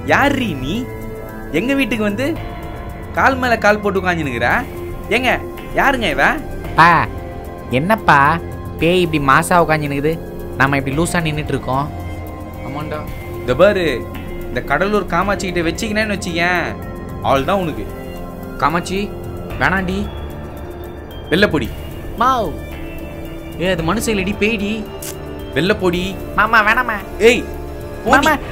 யார்ரீ நீ எங்க வீட்டுக்கு வந்து கால் மேல கால் போட்டு உட்காந்துனுக்குற ஏங்க யாருங்க இவ பா என்னப்பா பேய் இப்படி மாசா உட்காந்துனுக்குது நம்ம இப்படி லூசா நின்றுட்டு இருக்கோம் ஆமாண்டா இந்த பாரு இந்த கடலூர் காமாட்சி கிட்ட வச்சுக்கினேன்னு வச்சுக்கேன் அவள் தான் உனக்கு காமாட்சி வேணாண்டி வெள்ளப்பொடி மாவ் ஏ அது மனுஷ இல்லடி பேய்டி வெள்ளப்பொடி மாமா வேணாமா ஏய் போடி. மாமா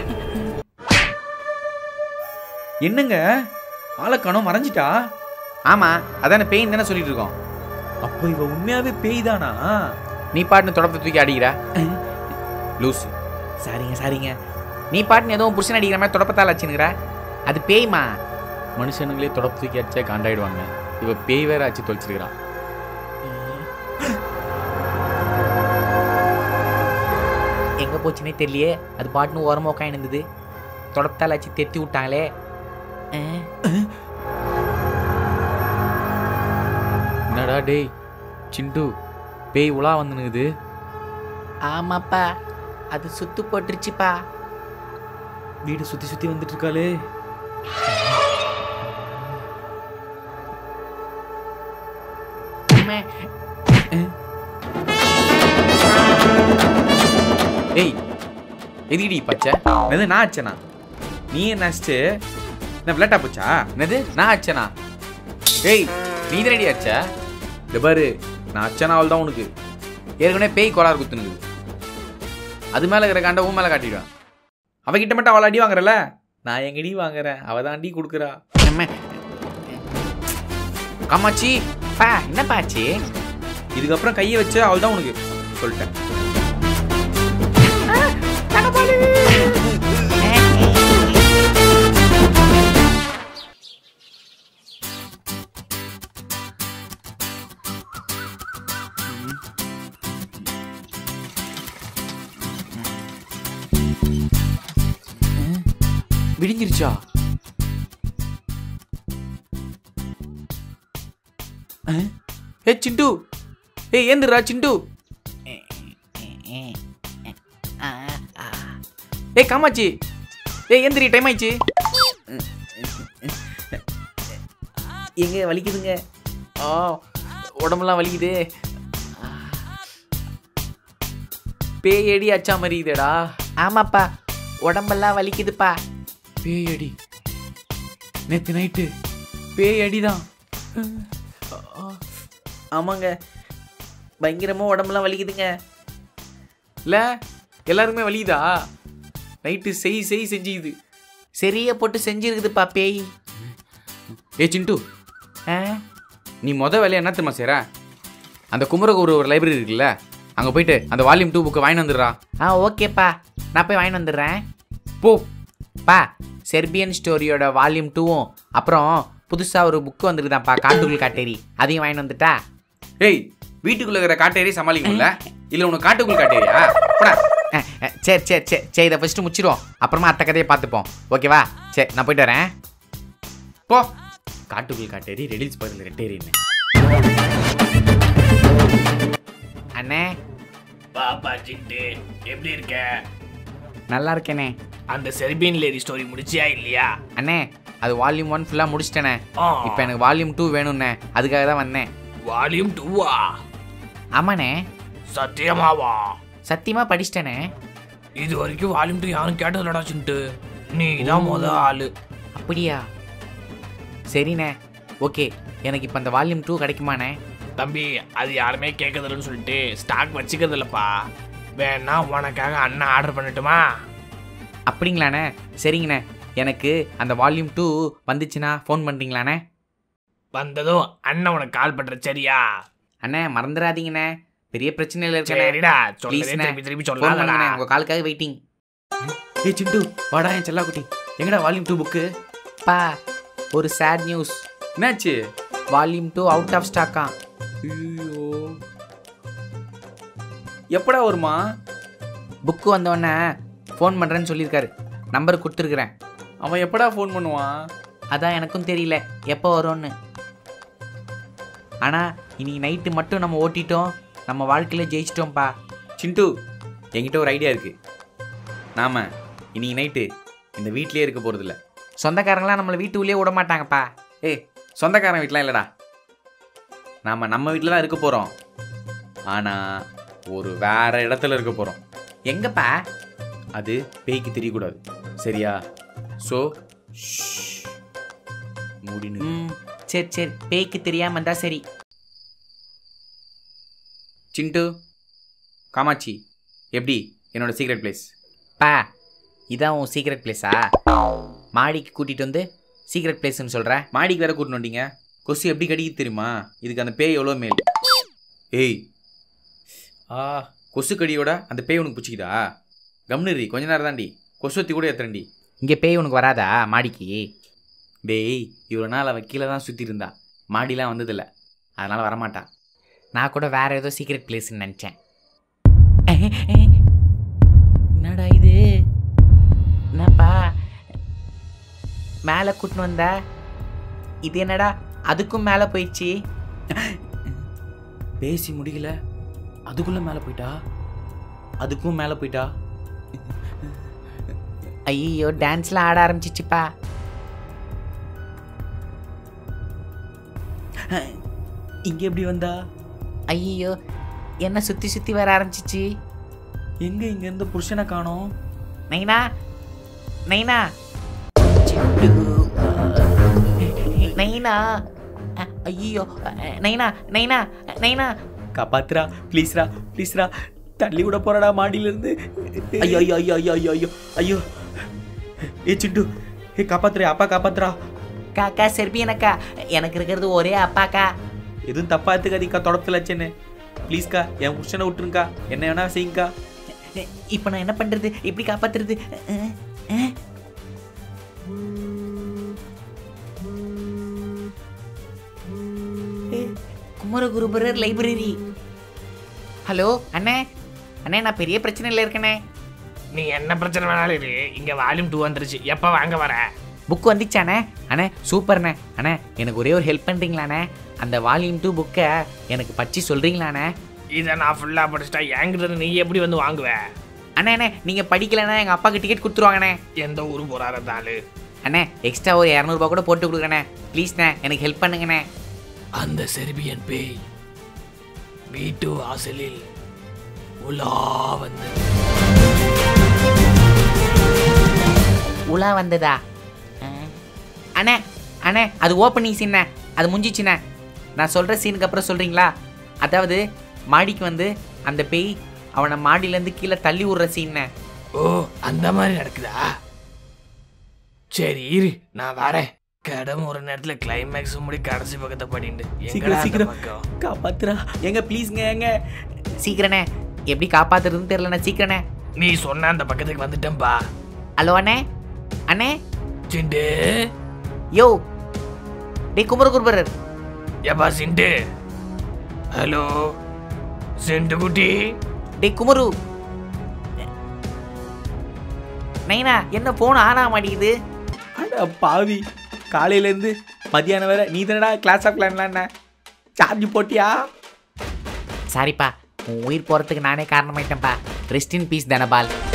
என்னங்க ஆளக்கானோ மறைஞ்சிட்டா ஆமா அதானே பேய்ன்னு தானே சொல்லிட்டு இருக்கோம் அப்போ இவ உண்மையாவே பேய் தானா நீ பாட்டுன்னு தொடப்பத்தை தூக்கி அடிக்கிற லூசு சாரிங்க சாரிங்க நீ பாட்டுன்னு எதுவும் புருஷன் அடிக்கிற மாதிரி தொடப்பத்தால் வச்சுனுக்குற அது பேய்மா மனுஷனுங்களே தொடப்பு தூக்கி அடிச்சா காண்டாயிடுவாங்க இவ பேய் வேற ஆச்சு தொலைச்சிருக்கிறான் எங்க போச்சுன்னே தெரியலையே அது பாட்டுன்னு ஓரமா உட்காந்து இருந்தது தொடப்பத்தால் வச்சு தெத்தி விட்டாங்களே அஹ். என்னடா டேய் சிண்டு பேய் உலா வந்துனுக்குது ஆமாப்பா அது சுத்து போட்டுருச்சுப்பா வீடு சுத்தி சுத்தி வந்துட்டு இருக்காளே அம்மே. ஏய் எதுக்கிடி பச்சை என்னது நான் அச்சனா நீ என்ன அடிச்சு என்ன விளையாட்டா போச்சா என்னது நான் அச்சனா ஏய் நீ தானடி அச்ச இந்த பாரு நான் அச்சனா அவள் தான் உனக்கு ஏற்கனவே பேய் கோளாறு குத்துனுக்குது அது மேல இருக்கிற காண்ட உன் மேல காட்டிடுவேன் அவகிட்ட மட்டும் அவள் அடி வாங்குறல நான் எங்கடி வாங்குறேன் அவ தான் அடி கொடுக்குறா அம்மே. காமாட்சி பா என்னப்பா ஆச்சு இதுக்கப்புறம் கையை வச்சு அவள் தான் உனக்கு சொல்லிட்டேன் விடிஞ்சிருச்சா அஹ்? ஏ சிண்டு ஏய் ஏந்துடுறா சிண்டு ஏய் காமாச்சி ஏய் ஏந்திரி டைம் ஆயிடுச்சு எங்க வலிக்குதுங்க ஆ உடம்பெல்லாம் வலிக்குது பேயடி அச்சா மாதிரி இதேடா ஆமாப்பா உடம்பெல்லாம் வலிக்குதுப்பா பேயடி நேத்து நைட்டு பேயடி தான் ஆமாங்க பயங்கரமா உடம்பெல்லாம் வலிக்குதுங்க இல்ல எல்லாருக்குமே வலிக்குதா நைட்டு செய் செய் செஞ்சுக்குது சரியா போட்டு செஞ்சிருக்குதுப்பா பேய் ஏ சிண்டு ஆ நீ மொத வேலையை என்ன தெரியுமா செய்ற அந்த குமரகுரு ஒரு லைப்ரரி இருக்குல்ல அங்கே போயிட்டு அந்த வால்யூம் டூ புக்கை வாங்கி வந்துடுறா ஆ ஓகேப்பா நான் போய் வாங்கி வந்துடுறேன் போ பா செர்பியன் ஸ்டோரியோட வால்யூம் டூவும் அப்புறம் புதுசாக ஒரு புக்கு வந்துருக்குதான்ப்பா காட்டுக்குள் காட்டேரி அதையும் வாங்கி வந்துட்டா ஏய் வீட்டுக்குள்ள இருக்கிற காட்டேரி சமாளிக்கணும்ல இல்ல உனக்கு காட்டுக்குள் காட்டேரியா போடா அஹ், அஹ், சரி சரி சரி சரி இதை ஃபஸ்ட்டு முடிச்சிடுவோம் அப்புறமா அத்தை கதையை பார்த்துப்போம் ஓகேவா சரி நான் போயிட்டு வரேன் போ காட்டுக்குள் காட்டேரி ரெடில்ஸ் பக்கத்தில் ரெட்டேரின்னு அண்ணே பாப்பா சிட்டு எப்படி இருக்க நல்லா இருக்கேனே அந்த செர்பியன் லேடி ஸ்டோரி முடிச்சியா இல்லையா அண்ணே அது வால்யூம் ஒன் ஃபுல்லாக முடிச்சிட்டேனே ஆ. இப்போ எனக்கு வால்யூம் டூ வேணும்ண்ணே அதுக்காக தான் வந்தேன் வால்யூம் டூவா ஆமாண்ணே சத்தியமாவா சத்தியமாக படிச்சிட்டேனே இது வரைக்கும் வால்யூம் டூ யாரும் கேட்டதில்லடா சிண்டு நீ தான் முத ஆளு அப்படியா சரிண்ணே ஓகே எனக்கு இப்போ அந்த வால்யூம் டூ கிடைக்குமாண்ணே தம்பி அது யாருமே கேட்கறதில்லன்னு சொல்லிட்டு ஸ்டாக் வச்சுக்கிறது இல்லப்பா வேணா உனக்காக அண்ணன் ஆர்டர் பண்ணட்டுமா அப்படிங்களாண்ணே சரிங்கண்ணே எனக்கு அந்த வால்யூம் டூ வந்துச்சுன்னா ஃபோன் பண்ணுறீங்களாண்ணே வந்ததும் அண்ணன் உனக்கு கால் பண்ற சரியா அண்ணே மறந்துடாதீங்கண்ணே பெரிய பிரச்சனையில் இருக்கேண்ணே சரிடா சொல்லதே ப்ளீஸ்ண்ணே திருப்பி திருப்பி ஃபோன் சொல்லாதடா பண்ணுங்கண்ணே உங்கள் காலுக்காக வெயிட்டிங் ஏய் சிண்டு வாடா என் செல்லா குட்டி எங்கடா வால்யூம் டூ புக்கு பா ஒரு சேட் நியூஸ் என்னாச்சு வால்யூம் டூ அவுட் ஆஃப் ஸ்டாக்கா ஐயோ எப்படா வருமா புக்கு வந்தோடனே ஃபோன் பண்ணுறேன்னு சொல்லியிருக்காரு நம்பர் கொடுத்துருக்குறேன் அவன் எப்படா ஃபோன் பண்ணுவான் அதான் எனக்கும் தெரியல எப்போ வரும்னு ஆனால் இன்னைக்கு நைட்டு மட்டும் நம்ம ஓட்டிட்டோம் நம்ம வாழ்க்கையில் ஜெயிச்சிட்டோம்ப்பா சிண்டு என்கிட்ட ஒரு ஐடியா இருக்கு நாம இன்னைக்கு நைட்டு இந்த வீட்லயே இருக்க போகிறதில்ல சொந்தக்காரங்களாம் நம்மளை வீட்டுக்குள்ளேயே விட மாட்டாங்கப்பா ஏய் சொந்தக்காரன் வீட்டிலாம் இல்லைடா நாம் நம்ம வீட்டில் தான் இருக்க போகிறோம் ஆனால் ஒரு வேற இடத்துல இருக்க போகிறோம் எங்கப்பா அது பேய்க்கு தெரியக்கூடாது சரியா ஸோ மூடினு ம் சரி சரி பேய்க்கு தெரியாம இருந்தா சரி சிண்டு காமாட்சி எப்படி என்னோட சீக்ரெட் பிளேஸ் பா இதான் உன் சீக்ரெட் பிளேஸா மாடிக்கு கூட்டிட்டு வந்து சீக்ரெட் பிளேஸ்னு சொல்ற மாடிக்கு வேற கூட்டின்னு வந்தீங்க கொசு எப்படி கடிக்குது தெரியுமா இதுக்கு அந்த பேய் எவ்வளோ மேல் ஏய் ஆ கொசு கடியோட அந்த பேய் உனக்கு பிடிச்சிக்கிதா கம்னுரி கொஞ்ச நேரம் தாண்டி கொசுத்தி கூட ஏத்துறேன்டி இங்கே பேய் உனக்கு வராதா மாடிக்கு டேய் இவ்வளோ நாள் அவள் கீழே தான் சுற்றி இருந்தா மாடிலாம் வந்ததில்ல அதனால் வரமாட்டா நான் கூட வேற ஏதோ சீக்ரெட் பிளேஸ்னு நினச்சேன் என்னடா இது என்னப்பா மேலே கூட்டின்னு வந்த இது என்னடா அதுக்கும் மேலே போயிடுச்சு பேசி முடியல அதுக்குள்ளே மேலே போயிட்டா அதுக்கும் மேலே போயிட்டா ஐயோ டான்ஸ்லாம் ஆட ஆரம்பிச்சிச்சுப்பா இங்கே எப்படி வந்தா ஐயோ என்ன சுற்றி சுற்றி வர ஆரம்பிச்சிச்சு எங்கே இங்கேருந்து புருஷனை காணோம் நைனா நைனா நைனா ஐயோ நைனா நைனா நைனா காப்பாத்துறா ப்ளீஸ்ரா ப்ளீஸ்ரா தள்ளி விட போறடா மாடியிலேருந்து ஐயோ ஐயோ ஐயோ ஐயோ ஐயோ ஐயோ ஐயோ ஏ சிண்டு ஏ காப்பாத்துறா அப்பா காப்பாத்துறா காக்கா செர்பியனக்கா எனக்கு இருக்கிறது ஒரே அப்பாக்கா எதுவும் தப்பா எடுத்துக்காதீக்கா தொடப்பத்தில் வச்சேன்னு ப்ளீஸ்க்கா என் புருஷனை விட்டுருங்கக்கா என்ன வேணா செய்யுங்கக்கா இப்போ நான் என்ன பண்றது எப்படி காப்பாத்துறது அஹ், அஹ். ஏய், குமரகுருபரர் லைப்ரரி ஹலோ அண்ணே அண்ணே நான் பெரிய பிரச்சனையில் இருக்கேனே நீ என்ன பிரச்சனை வேணாலும் இரு இங்க வால்யூம் டூ வந்துருச்சு எப்ப வாங்க வர புக் வந்துச்சாண்ணே அண்ணே சூப்பர்ண்ணே அண்ணே எனக்கு ஒரே ஒரு ஹெல்ப் பண்ணுறீங்களாண்ணே அந்த வால்யூம் டூ புக்கை எனக்கு பச்சி சொல்கிறீங்களாண்ணே இதை நான் ஃபுல்லா படிச்சுட்டா என்கிட்ட இருந்து நீ எப்படி வந்து வாங்குவ அண்ணே அண்ணே நீங்கள் படிக்கலைன்னா எங்கள் அப்பாவுக்கு டிக்கெட் கொடுத்துருவாங்கண்ணே எந்த ஊரு போறாரு அந்த ஆளு அண்ணே எக்ஸ்ட்ரா ஒரு இரநூறுபா கூட போட்டு கொடுக்குறேண்ணே ப்ளீஸ்ண்ணே எனக்கு ஹெல்ப் பண்ணுங்கண்ணே அந்த செர்பியன் பேய் வீட்டு வாசலில் உலா வந்து உலா வந்ததா அஹ். அண்ணே அண்ணே அது ஓப்பனிங் சீண்ணே அது முடிஞ்சிச்சுண்ணே நான் சொல்கிற சீனுக்கு அப்புறம் சொல்கிறீங்களா அதாவது மாடிக்கு வந்து அந்த பேய் அவனை மாடியிலேருந்து கீழே தள்ளி விடுற சீண்ணே ஓ அந்த மாதிரி நடக்குதா சரி இரு நான் வரேன் கடம் ஒரு நேரத்துல கிளைமேக்ஸ் முடி கடைசி பக்கத்தை படிண்டு சீக்கிரம், சீக்கிரம். பக்கம் காப்பாத்துறா எங்க ப்ளீஸ்ங்க எங்க சீக்கிரண்ணே எப்படி காப்பாத்துறதுன்னு தெரியலண்ணே சீக்கிரண்ணே நீ சொன்ன அந்த பக்கத்துக்கு வந்துட்டேன்பா ஹலோ அண்ணே அண்ணே சிண்டு யோ டே குமரகுருபரர் எப்பா சிண்டு ஹலோ சிண்டு குட்டி டே குமரு நைனா என்ன ஃபோன் ஆனா மாட்டேங்குது அட பாவி காலையிலேருந்து மதியானம் வேற நீ தானடா கிளாஸ் ஆஃப் கிளான்லாம் சார்ஜ் போட்டியா சாரிப்பா உன் உயிர் போகிறதுக்கு நானே காரணமாயிட்டேன்ப்பா ரெஸ்ட் இன் பீஸ் தனபால்